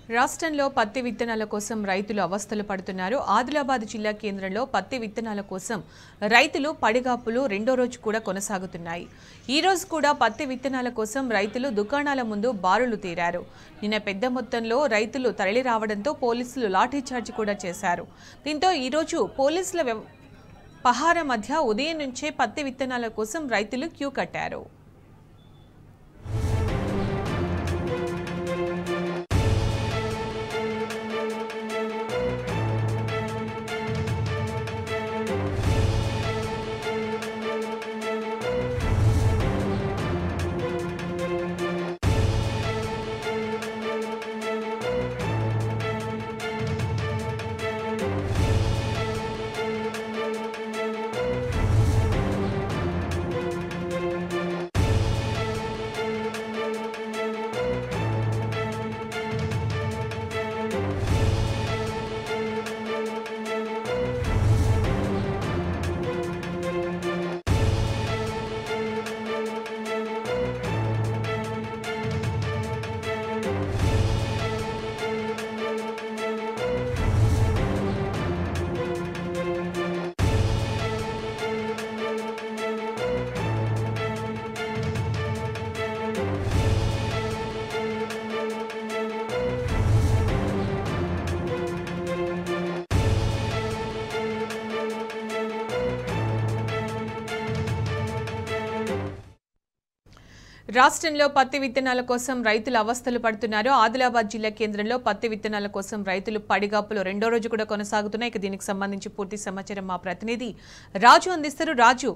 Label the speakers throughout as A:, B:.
A: రాష్ట్రంలో పత్తి విత్తనాల కోసం రైతులు అవస్థలు పడుతున్నారు ఆదిలాబాద్ జిల్లా కేంద్రంలో పత్తి విత్తనాల కోసం రైతులు పడిగాపులు రెండో రోజు కూడా కొనసాగుతున్నాయి ఈ రోజు కూడా పత్తి విత్తనాల కోసం రైతులు దుకాణాల ముందు బారులు తీరారు నిన్న పెద్ద మొత్తంలో రైతులు తరలి రావడంతో పోలీసులు లాఠీచార్జ్ కూడా చేశారు దీంతో ఈరోజు పోలీసుల వ్యవ- పహార మధ్య ఉదయం నుంచే పత్తి విత్తనాల కోసం రైతులు క్యూ కట్టారు రాష్ట్రంలో పత్తి విత్తనాల కోసం రైతులు అవస్థలు పడుతున్నారు ఆదిలాబాద్ జిల్లా కేంద్రంలో పత్తి విత్తనాల కోసం రైతులు పడిగాపులు రెండో రోజు కూడా కొనసాగుతున్నాయి ఇక దీనికి సంబంధించి పూర్తి సమాచారం మా ప్రతినిధి రాజు అందిస్తారు రాజు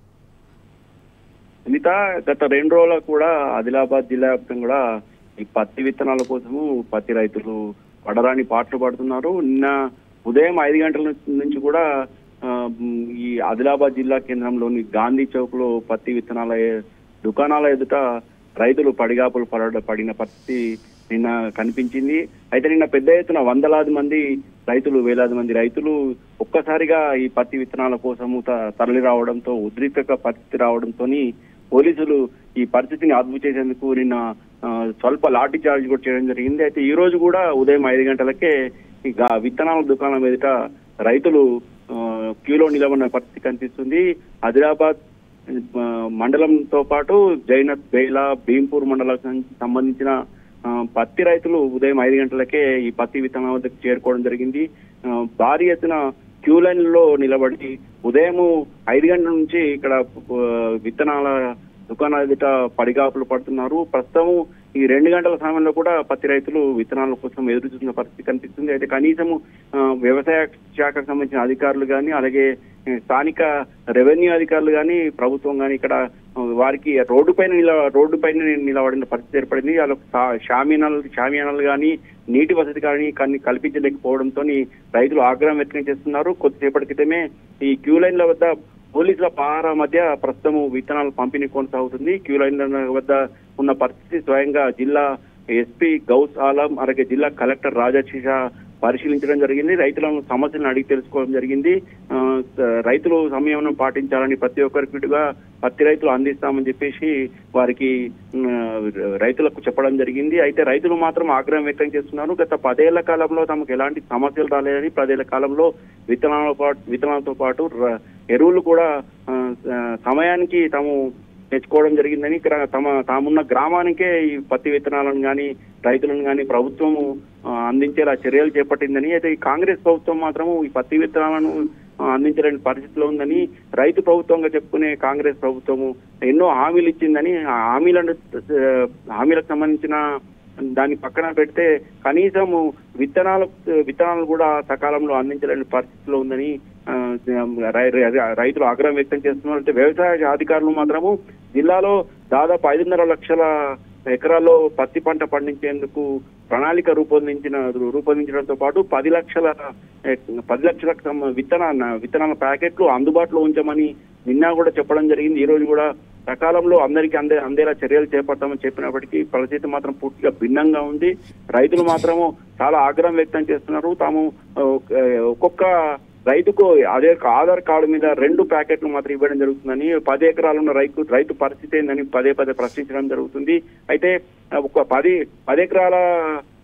B: సునీత గత రెండు రోజులు కూడా ఆదిలాబాద్ జిల్లా వ్యాప్తంగా కూడా ఈ పత్తి విత్తనాల కోసము పత్తి రైతులు పడరాని పాటలు పడుతున్నారు నిన్న ఉదయం ఐదు గంటల నుంచి- నుంచి కూడా ఆ, మ్, ఈ ఆదిలాబాద్ జిల్లా కేంద్రంలోని గాంధీ చౌక్ లో పత్తి విత్తనాల ఎ- దుకాణాల ఎదుట రైతులు పడిగాపులు పడ పడిన పరిస్థితి నిన్న కనిపించింది అయితే నిన్న పెద్ద ఎత్తున వందలాది మంది రైతులు వేలాది మంది రైతులు ఒక్కసారిగా ఈ పత్తి విత్తనాల కోసము త- తరలి రావడంతో ఉద్రిక్త పరిస్థితి రావడంతో పోలీసులు ఈ పరిస్థితిని అదుపు చేసేందుకు నిన్న ఆ, స్వల్ప లాఠీ చార్జ్ కూడా చేయడం జరిగింది అయితే ఈ రోజు కూడా ఉదయం ఐదు గంటలకే ఈ గా- విత్తనాల దుకాణం ఎదుట రైతులు ఆ, క్యూలో నిలబడిన పరిస్థితి కనిపిస్తుంది ఆదిలాబాద్ ఆ, మండలంతో పాటు జైనత్ బేలా భీంపూర్ మండలానికి సంబంధించిన ఆ, పత్తి రైతులు ఉదయం ఐదు గంటలకే ఈ పత్తి విత్తనాల వద్దకు చేరుకోవడం జరిగింది ఆ, భారీ ఎత్తున క్యూ లైన్ లో నిలబడి ఉదయం ఐదు గంటల నుంచి ఇక్కడ ఆ, విత్తనాల దుకాణాల ఎదుట పడిగాపులు పడుతున్నారు ప్రస్తుతం ఈ రెండు గంటల సమయంలో కూడా పత్తి రైతులు విత్తనాల కోసం ఎదురు చూస్తున్న పరిస్థితి కనిపిస్తుంది అయితే కనీసం ఆ, వ్యవసాయ శాఖకు సంబంధించిన అధికారులు కానీ అలాగే ఆ, స్థానిక రెవెన్యూ అధికారులు కానీ ప్రభుత్వం కానీ ఇక్కడ ఆ, వారికి రోడ్డు పైన నిల రోడ్డు పైన నిలబడిన పరిస్థితి ఏర్పడింది వాళ్ళకు సా- షామియానాలు షామియానాలు కానీ నీటి వసతి కానీ కానీ కల్పించలేకపోవడంతో రైతులు ఆగ్రహం వ్యక్తం చేస్తున్నారు కొద్దిసేపటి క్రితమే ఈ క్యూ లైన్ల వద్ద పోలీసుల పహారా మధ్య ప్రస్తుతం విత్తనాల పంపిణీ కొనసాగుతుంది క్యూ లైన్ల వద్ద ఉన్న పరిస్థితి స్వయంగా జిల్లా ఎస్పీ గౌస్ ఆలం అలాగే జిల్లా కలెక్టర్ రాజా షిషా పరిశీలించడం జరిగింది రైతులను సమస్యలను అడిగి తెలుసుకోవడం జరిగింది ఆ, రైతులు సంయమనం పాటించాలని ప్రతి ఒక్కరికి పత్తి రైతులు అందిస్తామని చెప్పేసి వారికి ఉమ్, రైతులకు చెప్పడం జరిగింది అయితే రైతులు మాత్రం ఆగ్రహం వ్యక్తం చేస్తున్నారు గత పదేళ్ల కాలంలో తమకు ఎలాంటి సమస్యలు రాలేదని పదేళ్ల కాలంలో విత్తనాలతో పాటు విత్తనాలతో పాటు ర- ఎరువులు కూడా ఆ, ఆ, సమయానికి తాము తెచ్చుకోవడం జరిగిందని ఇక్కడ తమ తామున్న గ్రామానికే ఈ పత్తి విత్తనాలను కానీ రైతులను కానీ ప్రభుత్వము ఆ, అందించేలా చర్యలు చేపట్టిందని అయితే ఈ కాంగ్రెస్ ప్రభుత్వం మాత్రము ఈ పత్తి విత్తనాలను ఆ, అందించలేని పరిస్థితిలో ఉందని రైతు ప్రభుత్వంగా చెప్పుకునే కాంగ్రెస్ ప్రభుత్వము ఎన్నో హామీలు ఇచ్చిందని ఆ హామీలను ఆ, హామీలకు సంబంధించిన దాన్ని పక్కన పెడితే కనీసము విత్తనాలు విత్తనాలు కూడా సకాలంలో అందించలేని పరిస్థితిలో ఉందని ఆ, రై- రై- రైతులు ఆగ్రహం వ్యక్తం చేస్తున్నారు అంటే వ్యవసాయ అధికారులు మాత్రము జిల్లాలో దాదాపు ఐదున్నర లక్షల ఎకరాల్లో పత్తి పంట పండించేందుకు ప్రణాళిక రూపొందించిన రూపొందించడంతో పాటు పది లక్షల ఏ, పది లక్షల సమ- విత్తన విత్తనాల ప్యాకెట్లు అందుబాటులో ఉంచమని నిన్న కూడా చెప్పడం జరిగింది ఈ రోజు కూడా సకాలంలో అందరికీ అందే అందేలా చర్యలు చేపడతామని చెప్పినప్పటికీ పరిస్థితి మాత్రం పూర్తిగా భిన్నంగా ఉంది రైతులు మాత్రము చాలా ఆగ్రహం వ్యక్తం చేస్తున్నారు తాము ఆ, ఒక్కొక్క రైతుకు అదే ఆధార్ కార్డు మీద రెండు ప్యాకెట్లు మాత్రం ఇవ్వడం జరుగుతుందని పది ఎకరాలు ఉన్న రైతు రైతు పరిస్థితి ఏందని పదే పదే ప్రశ్నించడం జరుగుతుంది అయితే ఒక పది పది ఎకరాల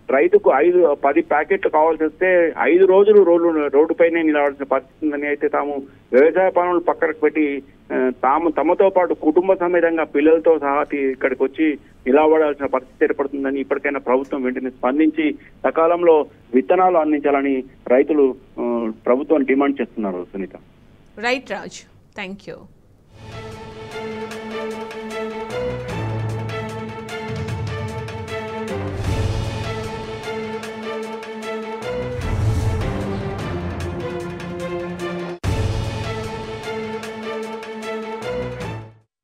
B: రైతుకు ఐదు పది ప్యాకెట్లు కావాల్సి వస్తే ఐదు రోజులు రోడ్డు రోడ్డుపైనే నిలబడాల్సిన పరిస్థితి ఉందని అయితే తాము వ్యవసాయ పనులు పక్కకు పెట్టి ఆ, తాము తమతో పాటు కుటుంబ సమేతంగా పిల్లలతో సహా తి- ఇక్కడికి వచ్చి నిలబడాల్సిన పరిస్థితి ఏర్పడుతుందని ఇప్పటికైనా ప్రభుత్వం వెంటనే స్పందించి సకాలంలో విత్తనాలు అందించాలని రైతులు ఆ, ప్రభుత్వాన్ని డిమాండ్ చేస్తున్నారు Sunitha
A: right Raj thank you